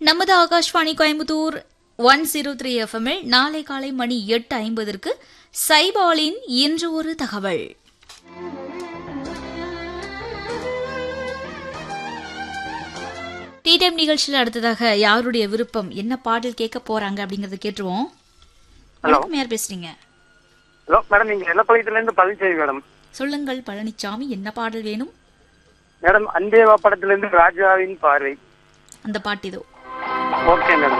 நமது Akashvani Coimbatore one zero three எஃப்எம்மில் நாளை காலை மணி எட்டு ஐம்பதற்கு சைபாலின் இன்று ஒரு தகவல் டீ டைம் நிகழ்ச்சியில் அடுத்ததாக யாருடைய விருப்பம் என்ன பாடல் கேட்க போறாங்க அப்படிங்கறத கேட்டுருவோம் ஹலோ வணக்கம், யார் பேசுறீங்க ஹலோ மேடம் நீங்க எல்லப்பாளையத்துல இருந்து பழனிசாமி மேடம் சொல்லுங்கள் பழனிச்சாமி என்ன பாடல் வேணும் மேடம் அன்பேவா படத்துல இருந்து ராஜாவின் பார்வை அந்த பாட்டு இதோ ஓகே மேடம்